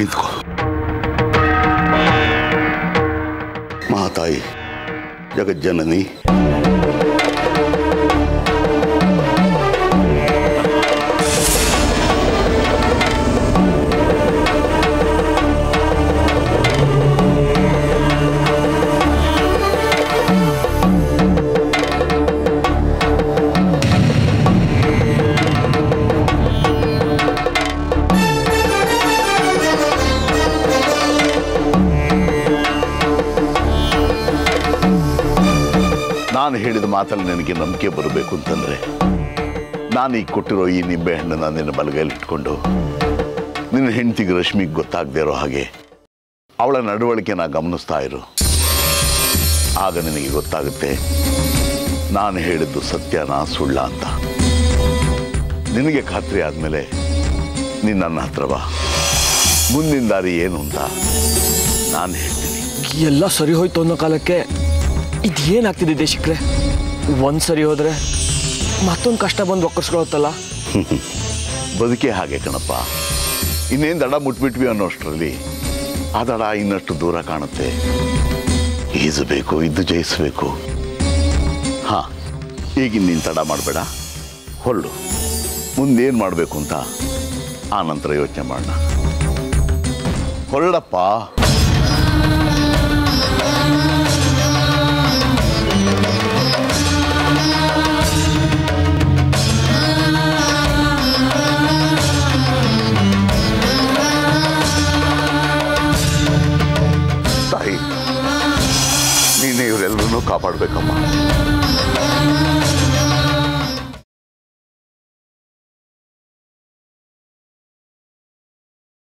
ನಿಂತ್ಕೋ ಮಹಾತಾಯಿ ಜಗಜ್ಜನನಿ ನಾನು ಹೇಳಿದ ಮಾತಲ್ಲಿ ನನಗೆ ನಂಬಿಕೆ ಬರಬೇಕು ಅಂತಂದ್ರೆ ನಾನು ಈಗ ಕೊಟ್ಟಿರೋ ಈ ನಿಂಬೆ ಹಣ್ಣನ್ನ ನಿನ್ನ ಬಲಗೈಲಿ ಇಟ್ಕೊಂಡು ನಿನ್ನ ಹೆಂಡತಿಗೆ ರಶ್ಮಿಗೆ ಗೊತ್ತಾಗದೇ ಇರೋ ಹಾಗೆ ಅವಳ ನಡವಳಿಕೆನ ಗಮನಿಸ್ತಾ ಇರು ಆಗ ನಿನಗೆ ಗೊತ್ತಾಗುತ್ತೆ ನಾನು ಹೇಳಿದ್ದು ಸತ್ಯನಾ ಸುಳ್ಳ ಅಂತ ನಿನಗೆ ಖಾತ್ರಿ ಆದಮೇಲೆ ನೀನು ನನ್ನ ಹತ್ರ ಬಾ ಮುಂದಿನ ದಾರಿ ಏನು ಅಂತ ನಾನು ಹೇಳ್ತೀನಿ ಎಲ್ಲ ಸರಿ ಹೋಯ್ತು ಅನ್ನೋ ಕಾಲಕ್ಕೆ ಇದೇನಾಗ್ತಿದೆ ದೇಶಕ್ರೆ ಒಂದ್ ಸರಿ ಹೋದ್ರೆ ಮತ್ತೊಂದು ಕಷ್ಟ ಬಂದು ಒಕ್ಕರ್ಸ್ಕೊಳತ್ತಲ್ಲ ಬದುಕೆ ಹಾಗೆ ಕಣಪ್ಪ ಇನ್ನೇನು ದಡ ಮುಟ್ಬಿಟ್ವಿ ಅನ್ನೋಷ್ಟರಲ್ಲಿ ಆ ದಡ ಇನ್ನಷ್ಟು ದೂರ ಕಾಣುತ್ತೆ ಈಜಬೇಕು ಇದ್ದು ಜಯಿಸಬೇಕು ಹಾ ಈಗಿನ ನೀನು ತಡ ಮಾಡಬೇಡ ಹೊರಡು ಮುಂದೇನು ಮಾಡಬೇಕು ಅಂತ ಆ ನಂತರ ಯೋಚನೆ ಮಾಡೋಣ ಹೊರಡಪ್ಪ ತಾಯಿ ನೀನೇ ಇವರೆಲ್ಲರನ್ನೂ ಕಾಪಾಡಬೇಕಮ್ಮ